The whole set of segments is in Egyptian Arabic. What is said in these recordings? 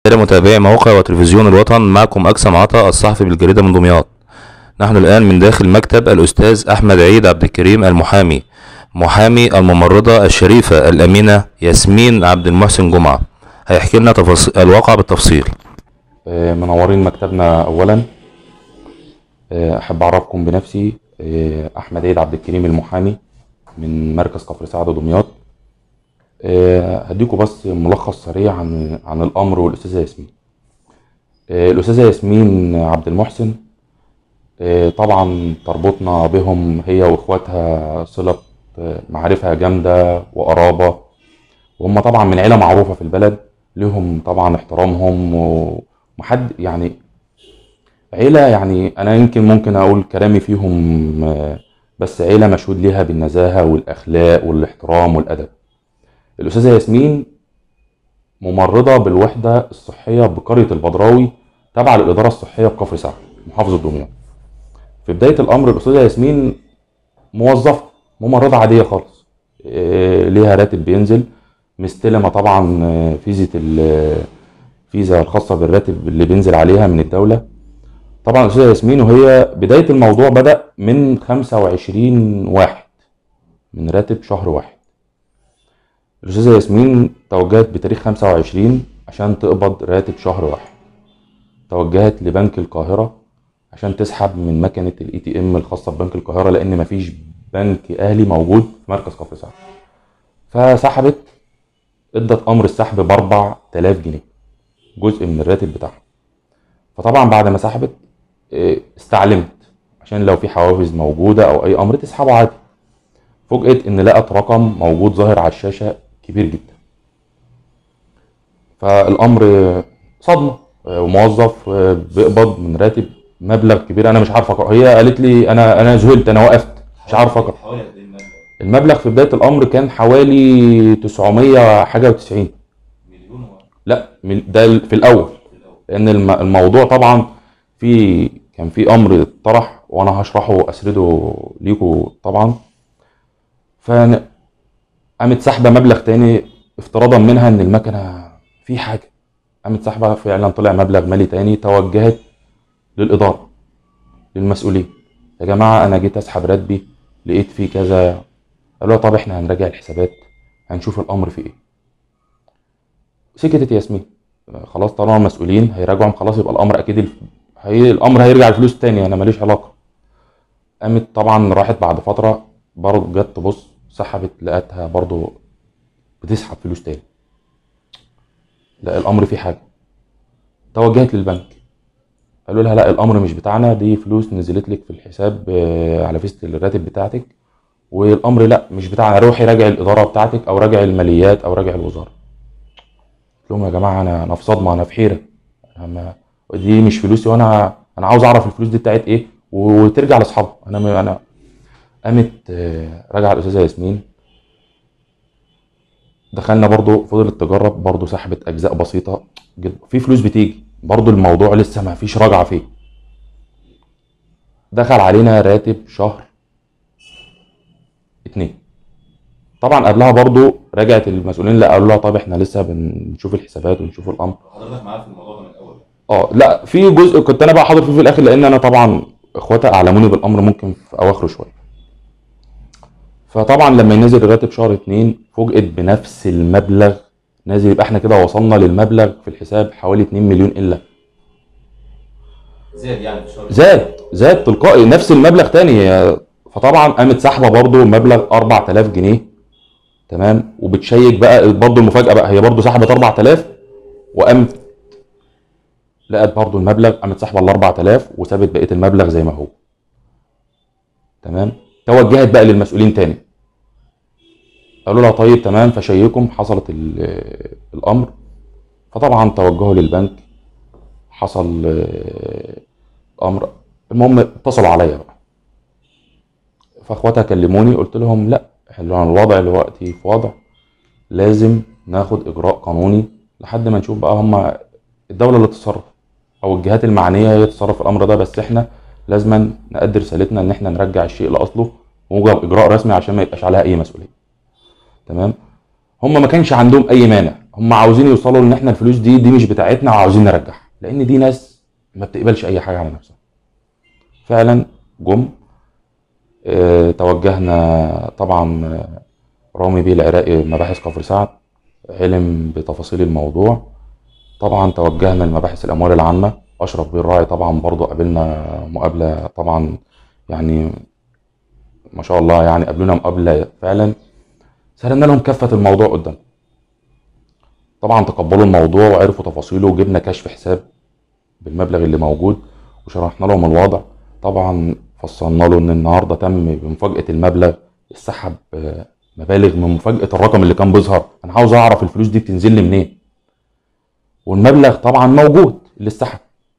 أعزائي متابعي موقع وتلفزيون الوطن معكم أكسم عطا الصحفي بالجريدة من دمياط نحن الآن من داخل مكتب الأستاذ أحمد عيد عبد الكريم المحامي محامي الممرضة الشريفة الأمينة ياسمين عبد المحسن جمعة هيحكي لنا تفاصيل الواقع بالتفصيل آه، منورين مكتبنا اولا آه، احب اعرفكم بنفسي آه، احمد عيد عبد الكريم المحامي من مركز كفر سعد دمياط آه، هديكم بس ملخص سريع عن عن الامر والاستاذه ياسمين آه، الاستاذه ياسمين عبد المحسن آه، طبعا تربطنا بهم هي واخواتها صله آه، معرفه جامده وقرابه وهم طبعا من عيله معروفه في البلد لهم طبعا احترامهم و- ومحد يعني عيله يعني انا يمكن ممكن اقول كلامي فيهم آه، بس عيله مشهود ليها بالنزاهه والاخلاق والاحترام والادب الاستاذه ياسمين ممرضه بالوحده الصحيه بقريه البدراوي تابعه للاداره الصحيه بكفر سعد محافظه دمياط في بدايه الامر الاستاذه ياسمين موظفه ممرضه عاديه خالص آه، ليها راتب بينزل مستلمه طبعا آه، فيزة ال- الفيزا الخاصه بالراتب اللي بينزل عليها من الدوله طبعا الاستاذه ياسمين وهي بدايه الموضوع بدا من 25 واحد من راتب شهر واحد الاستاذه ياسمين توجهت بتاريخ 25 عشان تقبض راتب شهر واحد توجهت لبنك القاهره عشان تسحب من مكنه الاي تي ام الخاصه ببنك القاهره لان مفيش بنك اهلي موجود في مركز كفر سعد فسحبت ادت امر السحب ب 4000 جنيه جزء من الراتب بتاعها فطبعا بعد ما سحبت إيه، استعلمت عشان لو في حوافز موجوده او اي امر تسحبه عادي فوجئت ان لقت رقم موجود ظاهر على الشاشه كبير جدا فالامر صدمه آه، وموظف آه، بيقبض من راتب مبلغ كبير انا مش عارف اقرا هي قالت لي انا انا ذهلت انا وقفت مش عارف اقرا حوالي قد ايه المبلغ؟ المبلغ في بدايه الامر كان حوالي 900 حاجه و90 مليون و- لا من- ده في الاول في الاول لان الم- الموضوع طبعا في كان في امر اتطرح وانا هشرحه واسرده ليكوا طبعا ف قامت سحبه مبلغ تاني افتراضا منها ان المكنه في حاجه قامت سحبه فعلا طلع مبلغ مالي تاني توجهت للاداره للمسؤولين يا جماعه انا جيت اسحب راتبي لقيت فيه كذا قالوا لها طب احنا هنراجع الحسابات هنشوف الامر في ايه سكتت ياسمين خلاص طالما مسؤولين هيراجعوا خلاص يبقى الامر اكيد الف... هي الامر هيرجع الفلوس تاني انا ماليش علاقه قامت طبعا راحت بعد فتره برضه جت تبص سحبت لقيتها برضه بتسحب فلوس تاني لا الامر فيه حاجه توجهت للبنك قالوا لها لا الامر مش بتاعنا دي فلوس نزلت لك في الحساب آه، على فيزة الراتب بتاعتك والامر لا مش بتاعنا روحي راجع الاداره بتاعتك او راجع الماليات او راجع الوزاره قلت لهم يا جماعه انا انا في صدمه انا في حيره أنا ما- دي مش فلوسي وانا انا عاوز اعرف الفلوس دي بتاعت ايه وترجع لاصحابها انا م- انا قامت آه، راجعه الاستاذه ياسمين دخلنا برضو فضلت تجرب برضو سحبت اجزاء بسيطه جدا في فلوس بتيجي برضو الموضوع لسه ما فيش راجعه فيه دخل علينا راتب شهر اتنين طبعا قبلها برضو رجعت المسؤولين لا قالوا لها طب احنا لسه بنشوف الحسابات ونشوف الامر حضرتك معايا في الموضوع ده من الاول اه لا في جزء كنت انا بقى حاضر فيه في الاخر لان انا طبعا اخواتها اعلموني بالامر ممكن في اواخره شويه فطبعا لما ينزل الراتب شهر اتنين فوجئت بنفس المبلغ نازل يبقى احنا كده وصلنا للمبلغ في الحساب حوالي 2 مليون الا زاد يعني في الشهر زاد زاد تلقائي نفس المبلغ تاني هي- فطبعا قامت سحبه برضو مبلغ 4000 جنيه تمام وبتشيك بقى برضو المفاجاه بقى هي برضو سحبت 4000 وقامت لقت برضو المبلغ قامت سحبه ال 4000 وسابت بقيه المبلغ زي ما هو تمام توجهت بقى للمسؤولين تاني قالوا لها طيب تمام فشيكم حصلت ال- الامر فطبعا توجهوا للبنك حصل آه، امر المهم اتصلوا عليا بقى فاخواتها كلموني قلت لهم لا احنا الوضع دلوقتي في وضع لازم ناخد اجراء قانوني لحد ما نشوف بقى هم الدوله اللي تتصرف او الجهات المعنيه هي تتصرف في الامر ده بس احنا لازما نأدي رسالتنا ان احنا نرجع الشيء لاصله ونوجب اجراء رسمي عشان ما يبقاش عليها اي مسؤوليه تمام هم ما كانش عندهم اي مانع هم عاوزين يوصلوا ان احنا الفلوس دي دي مش بتاعتنا وعاوزين نرجعها لان دي ناس ما بتقبلش اي حاجه على نفسها فعلا جم اه توجهنا طبعا آه، رامي بيه العراقي مباحث كفر سعد علم بتفاصيل الموضوع طبعا توجهنا لمباحث الاموال العامه اشرف بيه الراعي طبعا برضو قابلنا مقابله طبعا يعني ما شاء الله يعني قابلونا مقابله فعلا سردنا لهم كافه الموضوع قدام طبعا تقبلوا الموضوع وعرفوا تفاصيله وجبنا كشف حساب بالمبلغ اللي موجود وشرحنا لهم الوضع طبعا فصلنا له ان النهارده تم بمفاجاه المبلغ السحب آه، مبالغ من مفاجاه الرقم اللي كان بيظهر انا عاوز اعرف الفلوس دي بتنزل لي منين والمبلغ طبعا موجود اللي اتسحب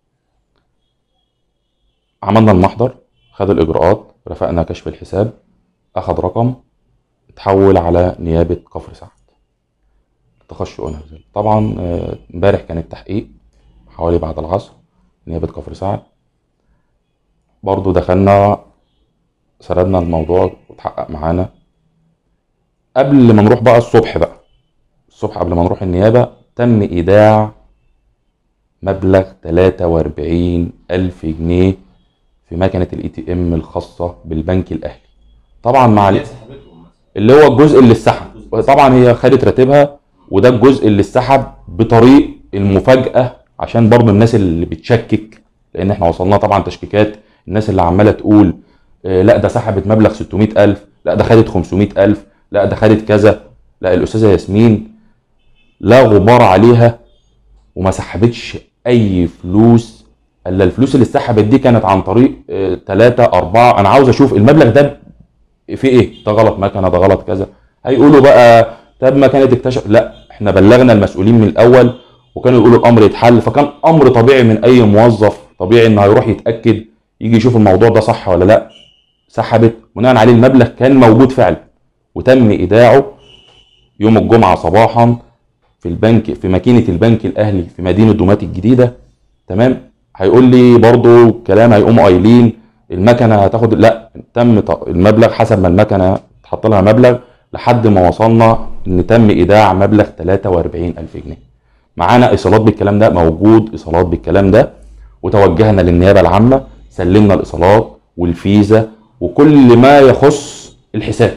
عملنا المحضر خد الاجراءات رفقنا كشف الحساب اخد رقم اتحول على نيابه كفر سعد تخش شؤون هذا طبعا آه، امبارح كان التحقيق حوالي بعد العصر نيابه كفر سعد برضو دخلنا سردنا الموضوع واتحقق معانا قبل ما نروح بقى الصبح بقى الصبح قبل ما نروح النيابة تم إيداع مبلغ 43 ألف جنيه في مكنة الاي تي ام الخاصة بالبنك الأهلي طبعا مع ال- هي سحبتهم مثلا اللي هو الجزء اللي اتسحب طبعا هي خدت راتبها وده الجزء اللي اتسحب بطريق المفاجأة عشان برضو الناس اللي بتشكك لان احنا وصلنا طبعا تشكيكات الناس اللي عمالة تقول آه، لا ده سحبت مبلغ 600 ألف لا ده خدت 500 ألف لا ده خدت كذا لا الأستاذة ياسمين لا غبار عليها وما سحبتش أي فلوس الا الفلوس اللي اتسحبت دي كانت عن طريق ثلاثة أربعة أنا عاوز أشوف المبلغ ده في إيه ده غلط مكنة ده غلط كذا هيقولوا بقى طب ما كانت اكتشف لا احنا بلغنا المسؤولين من الأول وكانوا يقولوا الأمر يتحل فكان أمر طبيعي من أي موظف طبيعي إنه هيروح يتأكد يجي يشوف الموضوع ده صح ولا لا سحبت بناء عليه المبلغ كان موجود فعلا وتم ايداعه يوم الجمعه صباحا في البنك في ماكينه البنك الاهلي في مدينه دومات الجديده تمام هيقول لي برضو كلام هيقوموا قايلين المكنه هتاخد لا تم ط- المبلغ حسب ما المكنه اتحط لها مبلغ لحد ما وصلنا ان تم ايداع مبلغ 43000 جنيه معانا ايصالات بالكلام ده موجود ايصالات بالكلام ده وتوجهنا للنيابه العامه سلمنا الايصالات والفيزا وكل ما يخص الحساب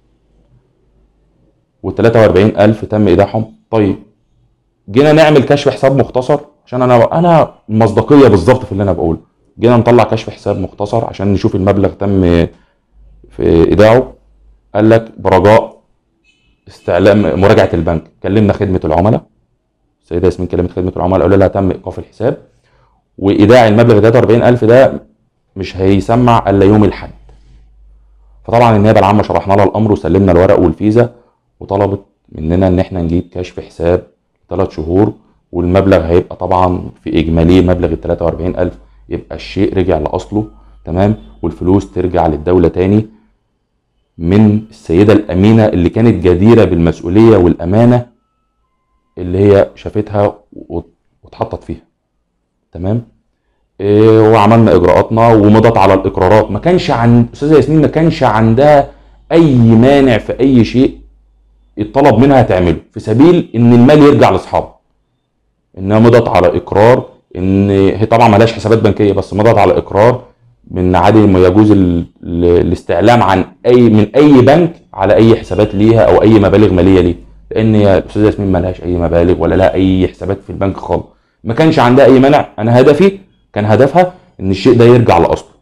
وال 43000 تم ايداعهم طيب جينا نعمل كشف حساب مختصر عشان انا انا المصداقيه بالظبط في اللي انا بقوله جينا نطلع كشف حساب مختصر عشان نشوف المبلغ تم في ايداعه قال لك برجاء استعلام مراجعه البنك كلمنا خدمه العملاء السيده ياسمين كلمت خدمه العملاء قالوا لها تم ايقاف الحساب وايداع المبلغ 43000 ده مش هيسمع الا يوم الاحد فطبعا النيابه العامه شرحنا لها الامر وسلمنا الورق والفيزا وطلبت مننا ان احنا نجيب كشف حساب ثلاث شهور والمبلغ هيبقى طبعا في اجمالي مبلغ ال 43000 يبقى الشيء رجع لاصله تمام والفلوس ترجع للدوله تاني من السيده الامينه اللي كانت جديره بالمسؤوليه والامانه اللي هي شافتها وات- واتحطت فيها تمام إيه وعملنا اجراءاتنا ومضت على الاقرارات ما كانش عن استاذه ياسمين ما كانش عندها اي مانع في اي شيء الطلب منها تعمله في سبيل ان المال يرجع لاصحابه انها مضت على اقرار ان هي طبعا مالهاش حسابات بنكيه بس مضت على اقرار من عدم ما يجوز ال- ال- الاستعلام عن اي من اي بنك على اي حسابات ليها او اي مبالغ ماليه ليها لان هي الاستاذه ياسمين مالهاش اي مبالغ ولا لها اي حسابات في البنك خالص ما كانش عندها اي مانع انا هدفي كان هدفها ان الشيء ده يرجع لاصله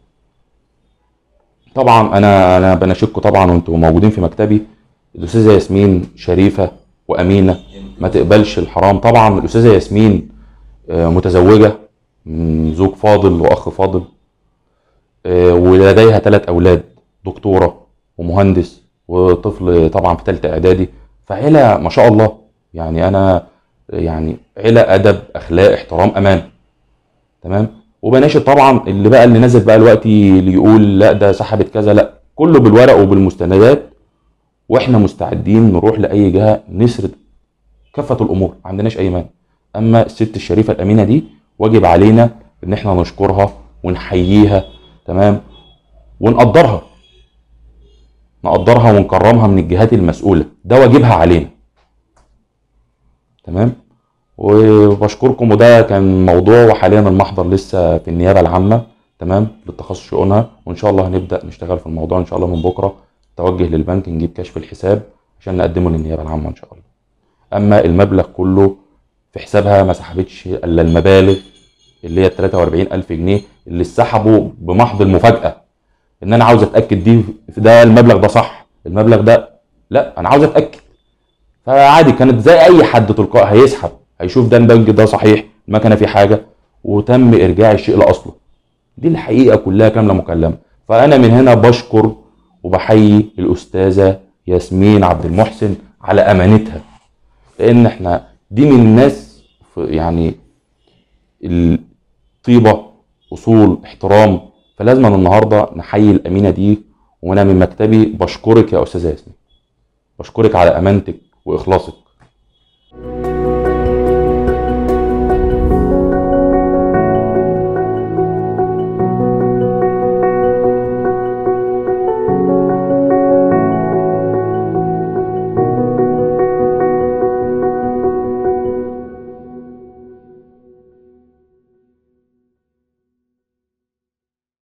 طبعا انا انا بناشدكم طبعا وانتم موجودين في مكتبي الاستاذه ياسمين شريفه وامينه ما تقبلش الحرام طبعا الاستاذه ياسمين آه، متزوجه من زوج فاضل واخ فاضل آه، ولديها ثلاث اولاد دكتوره ومهندس وطفل طبعا في ثالثه اعدادي فعيله ما شاء الله يعني انا يعني عيله ادب اخلاق احترام امان تمام وبناشد طبعا اللي بقى اللي نازل بقى دلوقتي اللي يقول لا ده سحبت كذا لا كله بالورق وبالمستندات واحنا مستعدين نروح لاي جهه نسرد كافه الامور ما عندناش اي مانع اما الست الشريفه الامينه دي واجب علينا ان احنا نشكرها ونحييها تمام ونقدرها نقدرها ونكرمها من الجهات المسؤوله ده واجبها علينا تمام وبشكركم وده كان موضوع وحاليا المحضر لسه في النيابه العامه تمام للتخصص شؤونها وان شاء الله هنبدا نشتغل في الموضوع ان شاء الله من بكره توجه للبنك نجيب كشف الحساب عشان نقدمه للنيابه العامه ان شاء الله اما المبلغ كله في حسابها ما سحبتش الا المبالغ اللي هي 43000 جنيه اللي اتسحبوا بمحض المفاجاه ان انا عاوز اتاكد دي ده المبلغ ده صح المبلغ ده لا انا عاوز اتاكد فعادي كانت زي اي حد تلقائي هيسحب هيشوف ده البنك ده صحيح المكنه فيه حاجه وتم ارجاع الشيء لاصله دي الحقيقه كلها كامله مكلمه فانا من هنا بشكر وبحيي الاستاذه ياسمين عبد المحسن على امانتها لان احنا دي من الناس في- يعني الطيبه اصول احترام فلازم النهارده نحيي الامينه دي وانا من مكتبي بشكرك يا استاذه ياسمين بشكرك على امانتك واخلاصك